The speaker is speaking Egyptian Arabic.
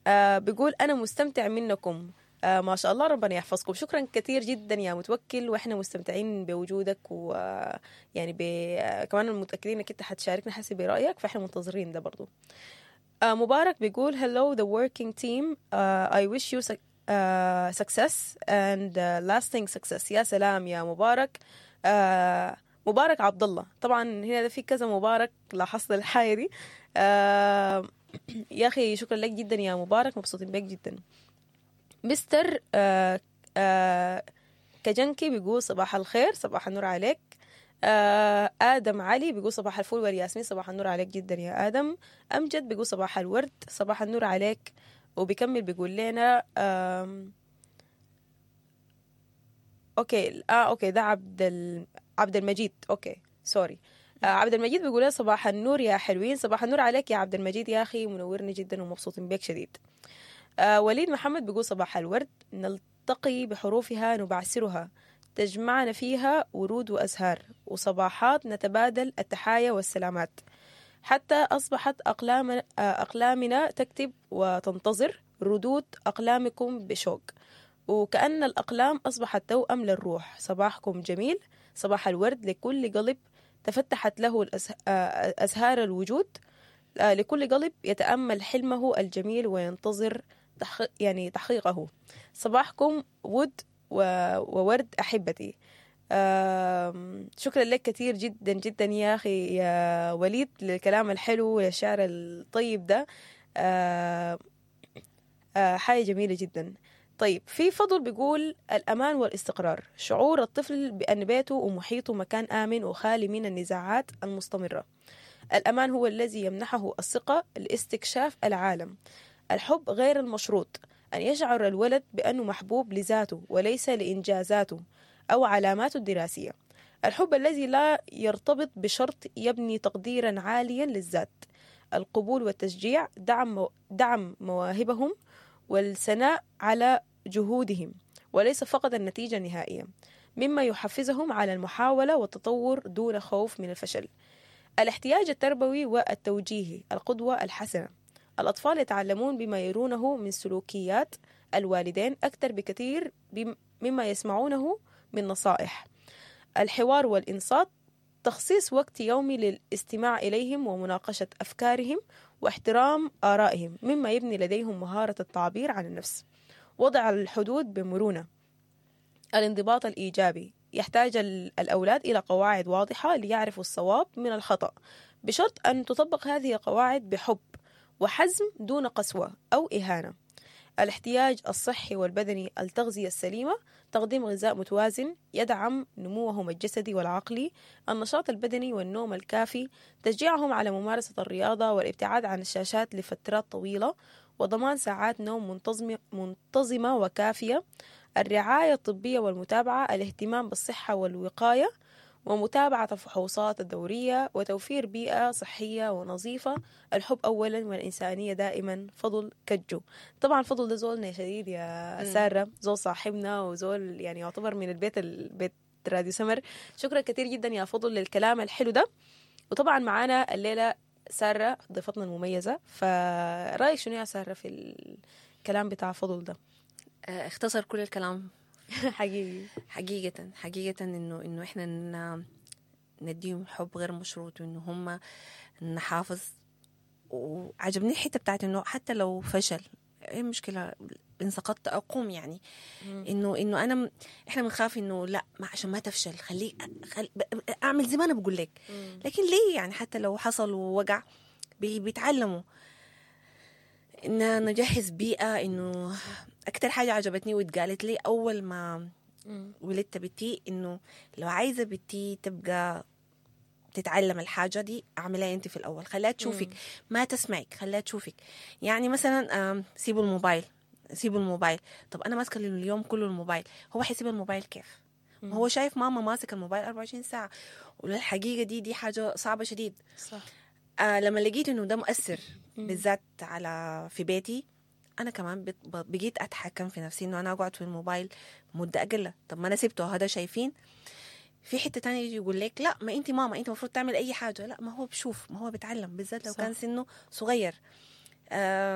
آه بيقول انا مستمتع منكم آه ما شاء الله ربنا يحفظكم شكرا كثير جدا يا متوكل واحنا مستمتعين بوجودك ويعني ب... آه كمان متاكدين انك انت حتشاركنا حسي برايك فاحنا منتظرين ده برضو آه مبارك بيقول hello the working team uh, I wish you suc- uh, success and uh, lasting success يا سلام يا مبارك آه مبارك عبد الله طبعا هنا في كذا مبارك لاحظت الحاجه دي آه يا اخي شكرا لك جدا يا مبارك مبسوطين بك جدا مستر آه آه كجنكي بيقول صباح الخير صباح النور عليك آه آدم علي بيقول صباح الفل والياسمين صباح النور عليك جدا يا آدم أمجد بيقول صباح الورد صباح النور عليك وبيكمل بيقول لنا آم اوكي اه اوكي ده عبد ال... عبد المجيد اوكي سوري آه عبد المجيد بيقول لنا صباح النور يا حلوين صباح النور عليك يا عبد المجيد يا اخي منورني جدا ومبسوطين بك شديد آه وليد محمد بيقول صباح الورد نلتقي بحروفها نبعثرها تجمعنا فيها ورود وأزهار وصباحات نتبادل التحايا والسلامات حتى أصبحت أقلام آه، أقلامنا تكتب وتنتظر ردود أقلامكم بشوق وكأن الأقلام أصبحت توأم للروح صباحكم جميل صباح الورد لكل قلب تفتحت له الأزه- آه، أزهار الوجود آه، لكل قلب يتأمل حلمه الجميل وينتظر تحقيق يعني تحقيقه صباحكم ود و- وورد أحبتي آم، شكرا لك كثير جدا جدا يا أخي يا وليد للكلام الحلو والشعر الطيب ده آه، آه، حاجة جميلة جدا طيب في فضل بيقول الأمان والاستقرار شعور الطفل بأن بيته ومحيطه مكان آمن وخالي من النزاعات المستمرة الأمان هو الذي يمنحه الثقة لاستكشاف العالم الحب غير المشروط أن يشعر الولد بأنه محبوب لذاته وليس لإنجازاته أو علاماته الدراسية الحب الذي لا يرتبط بشرط يبني تقديرا عاليا للذات القبول والتشجيع دعم مو- دعم مواهبهم والثناء على جهودهم وليس فقط النتيجة النهائية مما يحفزهم على المحاولة والتطور دون خوف من الفشل الاحتياج التربوي والتوجيهي القدوة الحسنة الأطفال يتعلمون بما يرونه من سلوكيات الوالدين أكثر بكثير بم- مما يسمعونه من نصائح الحوار والإنصات تخصيص وقت يومي للاستماع إليهم ومناقشة أفكارهم واحترام آرائهم مما يبني لديهم مهارة التعبير عن النفس وضع الحدود بمرونة الانضباط الإيجابي يحتاج ال- الأولاد إلى قواعد واضحة ليعرفوا الصواب من الخطأ بشرط أن تطبق هذه القواعد بحب وحزم دون قسوة أو إهانة الاحتياج الصحي والبدني التغذية السليمة تقديم غذاء متوازن يدعم نموهم الجسدي والعقلي النشاط البدني والنوم الكافي تشجيعهم على ممارسة الرياضة والابتعاد عن الشاشات لفترات طويلة وضمان ساعات نوم منتظمة, منتظمة وكافية الرعاية الطبية والمتابعة الاهتمام بالصحة والوقاية ومتابعة الفحوصات الدورية وتوفير بيئة صحية ونظيفة الحب أولا والإنسانية دائما فضل كجو طبعا فضل ده زولنا يا شديد يا مم. سارة زول صاحبنا وزول يعني يعتبر من البيت البيت راديو سمر شكرا كثير جدا يا فضل للكلام الحلو ده وطبعا معانا الليلة سارة ضيفتنا المميزة فرأيك شنو يا سارة في الكلام بتاع فضل ده آه، اختصر كل الكلام حقيقي حقيقة حقيقة انه انه احنا ن- نديهم حب غير مشروط وانه هم نحافظ وعجبني الحتة بتاعت انه حتى لو فشل ايه المشكلة ان سقطت اقوم يعني انه انه انا م- احنا بنخاف انه لا ما عشان ما تفشل خليك خل... ب- اعمل زي ما انا بقول لك لكن ليه يعني حتى لو حصل ووقع بي- بيتعلموا ان نجهز بيئة انه اكتر حاجة عجبتني واتقالت لي اول ما ولدت بنتي انه لو عايزة بنتي تبقى تتعلم الحاجة دي اعملها انت في الاول خليها تشوفك ما تسمعك خليها تشوفك يعني مثلا آم، سيبوا الموبايل سيبوا الموبايل طب انا ماسكه اليوم كله الموبايل هو حيسيب الموبايل كيف ما هو شايف ماما ماسك الموبايل 24 ساعه والحقيقه دي دي حاجه صعبه شديد صح آه لما لقيت انه ده مؤثر بالذات على في بيتي انا كمان بت- ب- بقيت اتحكم في نفسي انه انا اقعد في الموبايل مده اقل طب ما انا سبته هذا شايفين في حته تانية يجي يقول لك لا ما انت ماما انت المفروض تعمل اي حاجه لا ما هو بشوف ما هو بيتعلم بالذات لو صح. كان سنه صغير آه